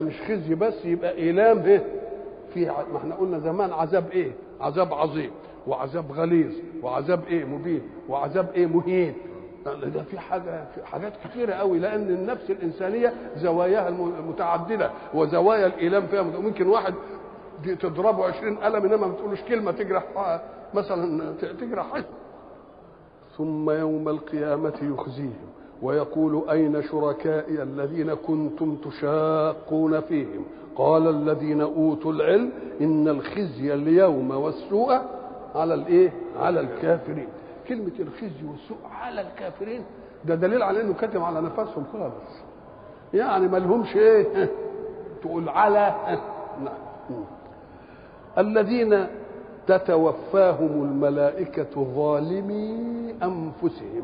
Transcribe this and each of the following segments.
مش خزي بس يبقى ايلام ايه في ما احنا قلنا زمان عذاب ايه عذاب عظيم وعذاب غليظ وعذاب ايه مبين وعذاب ايه مهين ده في حاجه في حاجات كثيره قوي لان النفس الانسانيه زواياها المتعدده وزوايا الايلام فيها ممكن واحد تضربه عشرين قلم انما ما تقولوش كلمه تجرح مثلا تجرح حاجه ثم يوم القيامه يخزيهم ويقول أين شركائي الذين كنتم تشاقون فيهم قال الذين أوتوا العلم إن الخزي اليوم والسوء على الإيه على الكافرين كلمة الخزي والسوء على الكافرين ده دليل على انه كتم على نفسهم خالص يعني ما لهمش ايه تقول على نعم الذين تتوفاهم الملائكة ظالمي أنفسهم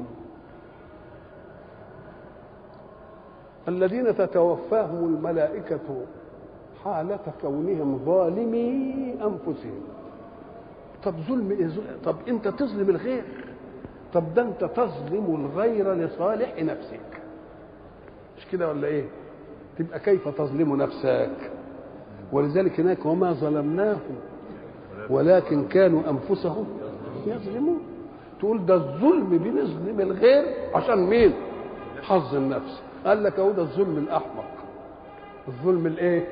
الذين تتوفاهم الملائكة حالة كونهم ظالمي أنفسهم طب ظلم إيه ظلم؟ طب أنت تظلم الغير طب ده أنت تظلم الغير لصالح نفسك مش كده ولا إيه تبقى كيف تظلم نفسك ولذلك هناك وما ظلمناهم ولكن كانوا أنفسهم يظلمون تقول ده الظلم بنظلم الغير عشان مين حظ النفس قال لك اهو ده الظلم الاحمق الظلم الايه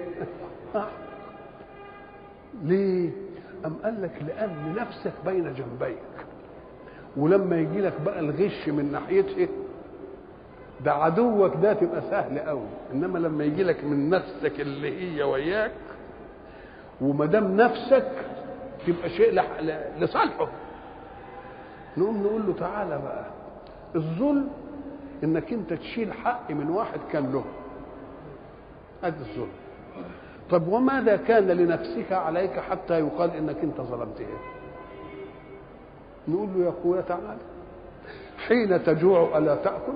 ليه ام قال لك لان نفسك بين جنبيك ولما يجي لك بقى الغش من ناحيته ده عدوك ده تبقى سهل قوي انما لما يجي لك من نفسك اللي هي وياك وما دام نفسك تبقى شيء لصالحه نقوم نقول له تعالى بقى الظلم انك انت تشيل حق من واحد كان له هذا الظلم طب وماذا كان لنفسك عليك حتى يقال انك انت ظلمته نقول له يا اخويا تعالى حين تجوع الا تاكل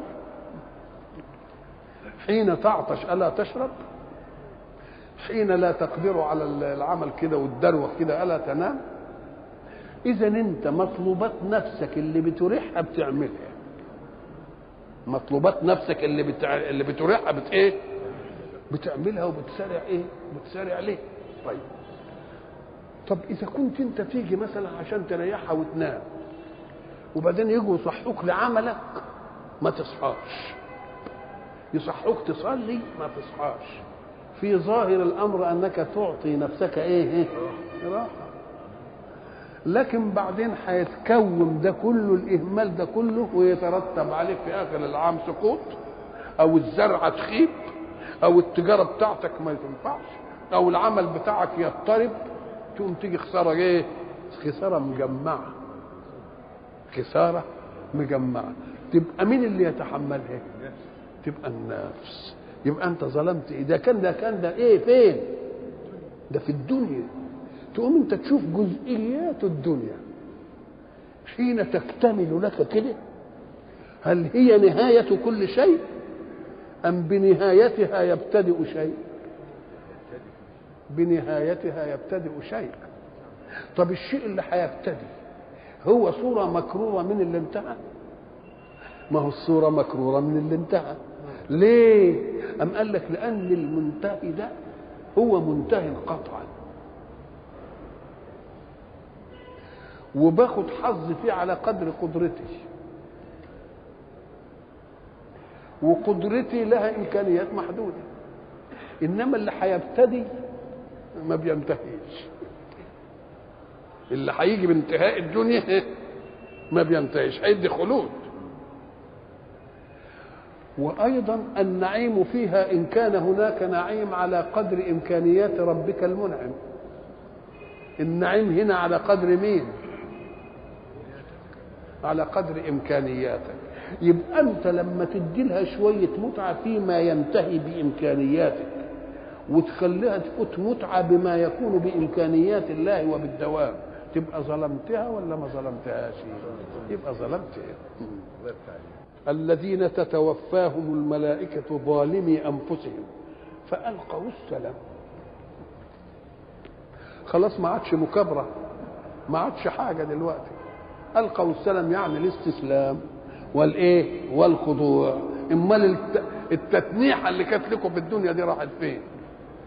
حين تعطش الا تشرب حين لا تقدر على العمل كده والدروخ كده الا تنام اذا انت مطلوبات نفسك اللي بتريحها بتعملها مطلوبات نفسك اللي بتع... اللي بتريحها بت ايه بتعملها وبتسارع ايه بتسارع ليه طيب طب اذا كنت انت تيجي مثلا عشان تريحها وتنام وبعدين يجوا يصحوك لعملك ما تصحاش يصحوك تصلي ما تصحاش في ظاهر الامر انك تعطي نفسك ايه, إيه؟ راحه لكن بعدين هيتكون ده كله الاهمال ده كله ويترتب عليه في اخر العام سقوط او الزرعه تخيب او التجاره بتاعتك ما تنفعش او العمل بتاعك يضطرب تقوم تيجي خساره ايه؟ خساره مجمعه خساره مجمعه تبقى مين اللي يتحملها؟ تبقى النفس يبقى انت ظلمت ايه؟ ده كان ده كان ده ايه فين؟ ده في الدنيا تقوم انت تشوف جزئيات الدنيا حين تكتمل لك كده هل هي نهاية كل شيء أم بنهايتها يبتدئ شيء بنهايتها يبتدئ شيء طب الشيء اللي هيبتدي هو صورة مكرورة من اللي انتهى ما هو الصورة مكرورة من اللي انتهى ليه أم قال لك لأن المنتهي ده هو منتهي قطعا وباخد حظ فيه على قدر قدرتي وقدرتي لها امكانيات محدوده انما اللي هيبتدي ما بينتهيش اللي هيجي بانتهاء الدنيا ما بينتهيش هيدي خلود وايضا النعيم فيها ان كان هناك نعيم على قدر امكانيات ربك المنعم النعيم هنا على قدر مين على قدر امكانياتك يبقى انت لما تدي لها شويه متعه فيما ينتهي بامكانياتك وتخليها تفوت متعه بما يكون بامكانيات الله وبالدوام تبقى ظلمتها ولا ما ظلمتهاش يبقى ظلمتها الذين تتوفاهم الملائكه ظالمي انفسهم فالقوا السلام خلاص ما عادش مكابره ما عادش حاجه دلوقتي القوا السلام يعني الاستسلام والايه والخضوع امال التتنيحه اللي كانت لكم في الدنيا دي راحت فين